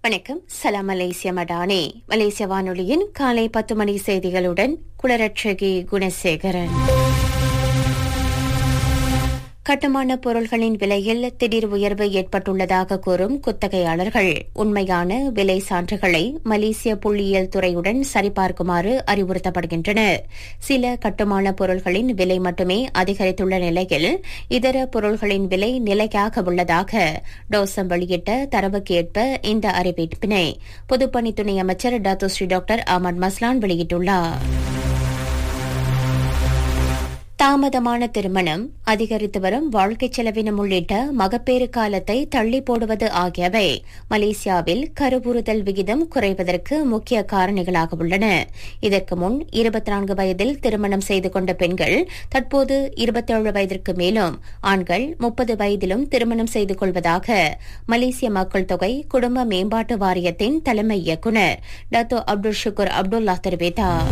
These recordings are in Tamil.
வணக்கம் சலாம் மலேசிய மடானே மலேசிய வானொலியின் காலை பத்து மணி செய்திகளுடன் குளரட்சகி குணசேகரன் கட்டுமான பொருள்களின் விலையில் திடீர் உயர்வு ஏற்பட்டுள்ளதாக கூறும் குத்தகையாளர்கள் உண்மையான விலை சான்றுகளை மலேசிய புள்ளியியல் துறையுடன் சரிபார்க்குமாறு அறிவுறுத்தப்படுகின்றனர் சில கட்டுமான பொருள்களின் விலை மட்டுமே அதிகரித்துள்ள நிலையில் இதர பொருள்களின் விலை நிலையாக உள்ளதாக டோசம் வெளியிட்ட தரவுக்கு ஏற்ப இந்த அறிவிப்பினை பொதுப்பணி துணை அமைச்சர் doctor Sri doctor Ahmad Maslan வெளியிட்டுள்ளார் தாமதமான திருமணம் அதிகரித்து வரும் வாழ்க்கை செலவினம் உள்ளிட்ட மகப்பேறு காலத்தை தள்ளி போடுவது ஆகியவை மலேசியாவில் கருவுறுதல் விகிதம் குறைவதற்கு முக்கிய காரணிகளாக உள்ளன இதற்கு முன் இருபத்தி நான்கு வயதில் திருமணம் செய்து கொண்ட பெண்கள் தற்போது இருபத்தேழு வயதிற்கு மேலும் ஆண்கள் முப்பது வயதிலும் திருமணம் செய்து கொள்வதாக மலேசிய மக்கள் தொகை குடும்ப மேம்பாட்டு வாரியத்தின் தலைமை இயக்குநர் டாத்தோ அப்துல் ஷுக்குர் அப்துல்லா தெரிவித்தார்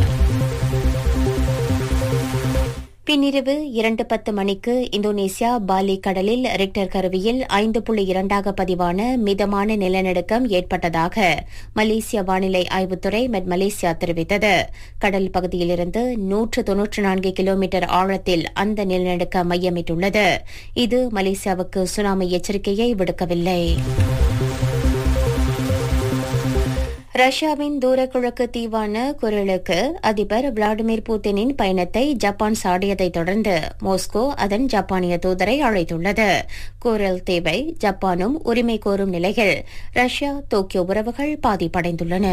பின்னிரவு இரண்டு பத்து மணிக்கு இந்தோனேசியா பாலி கடலில் ரிக்டர் கருவியில் ஐந்து புள்ளி இரண்டாக பதிவான மிதமான நிலநடுக்கம் ஏற்பட்டதாக மலேசிய வானிலை ஆய்வுத்துறை மெட் மலேசியா தெரிவித்தது கடல் பகுதியிலிருந்து நூற்று தொன்னூற்று நான்கு கிலோமீட்டர் ஆழத்தில் அந்த நிலநடுக்கம் மையமிட்டுள்ளது இது மலேசியாவுக்கு சுனாமி எச்சரிக்கையை விடுக்கவில்லை ரஷ்யாவின் தூரக்கிழக்கு தீவான குரலுக்கு அதிபர் விளாடிமிர் புட்டினின் பயணத்தை ஜப்பான் சாடியதை தொடர்ந்து மாஸ்கோ அதன் ஜப்பானிய தூதரை அழைத்துள்ளது குரல் தீவை ஜப்பானும் உரிமை கோரும் நிலையில் ரஷ்யா டோக்கியோ உறவுகள் பாதிப்படைந்துள்ளன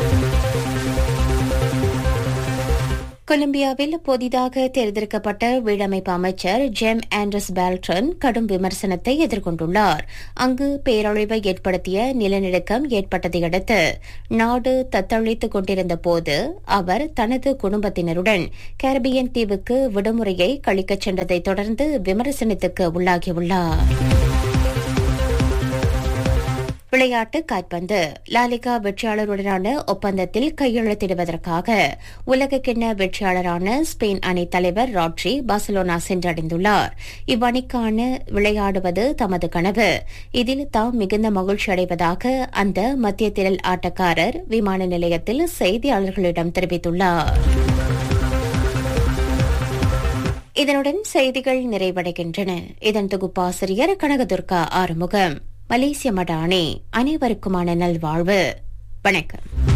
கொலம்பியாவில் புதிதாக தேர்ந்தெடுக்கப்பட்ட வீடமைப்பு அமைச்சர் ஜெம் ஆண்ட்ரஸ் பால்டன் கடும் விமர்சனத்தை எதிர்கொண்டுள்ளார் அங்கு பேரழிவை ஏற்படுத்திய நிலநடுக்கம் ஏற்பட்டதை அடுத்து நாடு தத்தளித்துக் கொண்டிருந்த போது அவர் தனது குடும்பத்தினருடன் கேரபியன் தீவுக்கு விடுமுறையை கழிக்கச் சென்றதை தொடர்ந்து விமர்சனத்துக்கு உள்ளாகியுள்ளார் விளையாட்டு கால்பந்து லாலிகா வெற்றியாளருடனான ஒப்பந்தத்தில் கையெழுத்திடுவதற்காக உலகக்கிண்ண வெற்றியாளரான ஸ்பெயின் அணி தலைவர் ராட்ரி பார்சலோனா சென்றடைந்துள்ளார் இவ்வணிக்கான விளையாடுவது தமது கனவு இதில் தாம் மிகுந்த மகிழ்ச்சி அடைவதாக அந்த மத்திய திரள் ஆட்டக்காரர் விமான நிலையத்தில் செய்தியாளர்களிடம் தெரிவித்துள்ளார் இதனுடன் செய்திகள் நிறைவடைகின்றன இதன் தொகுப்பாசிரியர் கனகதுர்கா ஆறுமுகம் மலேசிய மடானே அனைவருக்குமான நல்வாழ்வு வணக்கம்